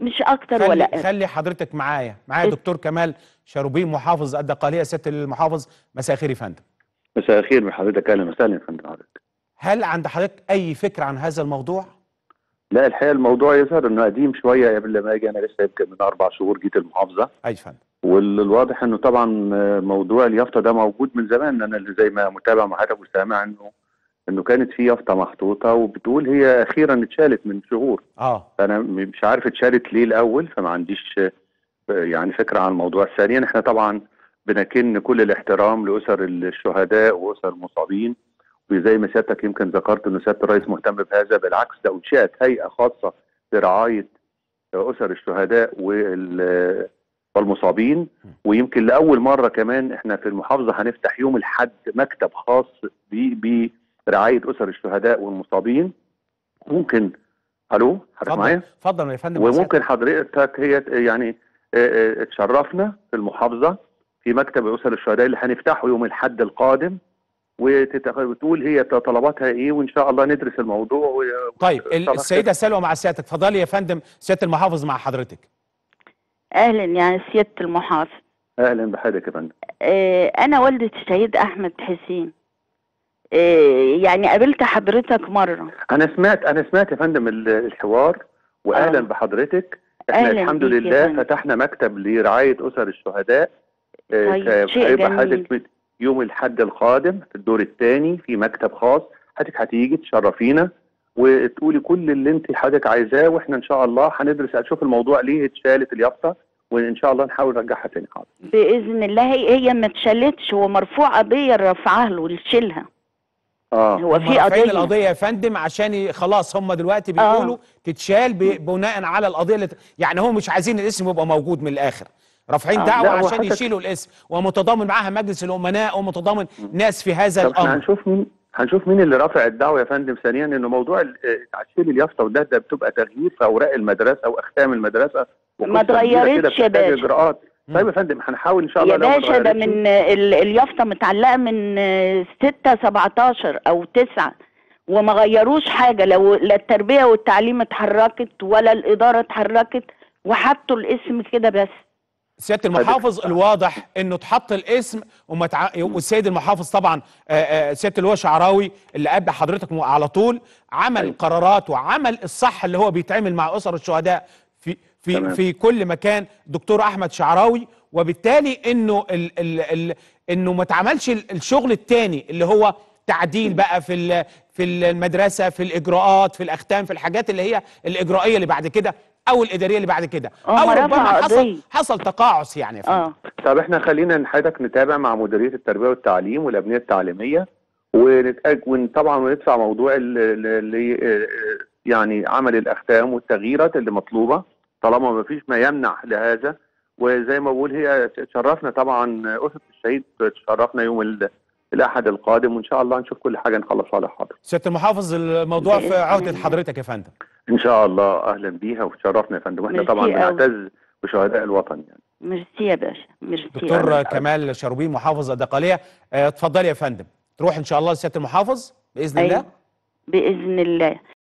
مش اكتر خلي, ولا اقل خلي حضرتك معايا معايا ات- دكتور كمال شروبين محافظ الدقهليه سياده المحافظ مساء الخير يا فندم مساء الخير بحضرتك اهلا وسهلا يا فندم حضرتك هل عند حضرتك اي فكره عن هذا الموضوع لا الحقيقه الموضوع يظهر انه قديم شويه قبل ما اجي انا لسه يمكن من اربع شهور جيت المحافظه اي فندم والواضح انه طبعا آه، موضوع اليافطه ده موجود من زمان انا اللي زي ما متابع مع حضرتك وسامع انه انه كانت في يافطه محطوطه وبتقول هي اخيرا اتشالت من شهور اه فانا م- مش عارف اتشالت ليه الاول فما عنديش آه، يعني فكره عن الموضوع ثانيا احنا طبعا بنكن كل الاحترام لاسر الشهداء واسر المصابين وزي ما سيادتك يمكن ذكرت انه سياده الرئيس مهتم بهذا بالعكس ده انشئت هيئه خاصه لرعايه اسر الشهداء وال- والمصابين ويمكن لاول مره كمان احنا في المحافظه هنفتح يوم الاحد مكتب خاص ب- برعايه اسر الشهداء والمصابين ممكن الو حضرتك اتفضل معايا اتفضل يا فندم مع سيادتك. وممكن حضرتك هي يعني آه، آه، تشرفنا في المحافظه في مكتب اسر الشهداء اللي هنفتحه يوم الاحد القادم وتت- وتقول هي طلباتها ايه وان شاء الله ندرس الموضوع و... طيب ال- طبعاً السيده سلوى مع سيادتك اتفضلي يا فندم سياده المحافظ مع حضرتك اهلا يعني سياده المحافظ اهلا بحضرتك يا فندم آه انا والده الشهيد احمد حسين آه يعني قابلت حضرتك مره انا سمعت انا سمعت يا فندم ال- الحوار واهلا آه. بحضرتك احنا أهلاً الحمد بيك يا لله فندم. فتحنا مكتب لرعايه اسر الشهداء آه، طيب، ك- شيء هيبقى جميل. حضرتك في يوم الاحد القادم في الدور الثاني في مكتب خاص حضرتك هتيجي تشرفينا وتقولي كل اللي انت حضرتك عايزاه واحنا ان شاء الله هندرس هنشوف الموضوع ليه اتشالت اليافطه وان شاء الله نحاول نرجعها تاني حاضر باذن الله هي هي ما اتشالتش هو مرفوع قضيه رفعها له لشيلها اه هو هم في رافعين قضيه القضيه يا فندم عشان ي- خلاص هم دلوقتي آه. بيقولوا تتشال ب- بناء على القضيه اللي ت- يعني هم مش عايزين الاسم يبقى موجود من الاخر رافعين آه، دعوه لا، هو عشان حضرتك- يشيلوا الاسم ومتضامن معاها مجلس الامناء ومتضامن ناس في هذا طب احنا الامر هنشوف مين هنشوف مين اللي رافع الدعوه يا فندم ثانيا انه موضوع ال- آه، تعشيل اليافطه وده ده بتبقى تغيير في اوراق المدرسه واختام المدرسه ما وقصة كبيرة كده اتغيرتش يا بتحتاج باشا. اجراءات طيب يا فندم هنحاول ان شاء الله يا لو ما باشا ده اتغيرتش. من ال- اليافطه متعلقه من آه، 6 17 او 9 وما غيروش حاجه لو لا التربيه والتعليم اتحركت ولا الاداره اتحركت وحطوا الاسم كده بس سياده المحافظ الواضح انه اتحط الاسم وما تع... والسيد المحافظ طبعا آه، آه، سياده اللواء شعراوي اللي قبل حضرتك م- على طول عمل أيوة. قرارات وعمل الصح اللي هو بيتعمل مع اسر الشهداء في في تمام. في كل مكان دكتور احمد شعراوي وبالتالي انه ال ال ال انه ما اتعملش ال- الشغل التاني اللي هو تعديل بقى في ال- في المدرسه في الاجراءات في الاختام في الحاجات اللي هي الاجرائيه اللي بعد كده او الاداريه اللي بعد كده آه، او ما ربما رفع حصل قضية. حصل تقاعس يعني يا فندم. اه طب احنا خلينا حضرتك نتابع مع مديريه التربيه والتعليم والابنيه التعليميه ونتأج... وطبعا وندفع موضوع ال- ال- اللي آه، يعني عمل الاختام والتغييرات اللي مطلوبه طالما ما فيش ما يمنع لهذا وزي ما بقول هي تشرفنا طبعا اسره الشهيد تشرفنا يوم ال- الاحد القادم وان شاء الله نشوف كل حاجه نخلصها على حاضر سياده المحافظ الموضوع في بإذن عهده الله. حضرتك يا فندم ان شاء الله اهلا بيها وتشرفنا يا فندم واحنا ميرسي طبعا أوي. بنعتز بشهداء الوطن يعني ميرسي يا باشا ميرسي دكتور أوي. كمال شروبين محافظ الدقاليه آه، اتفضلي يا فندم تروح ان شاء الله لسياده المحافظ باذن أيوة. الله باذن الله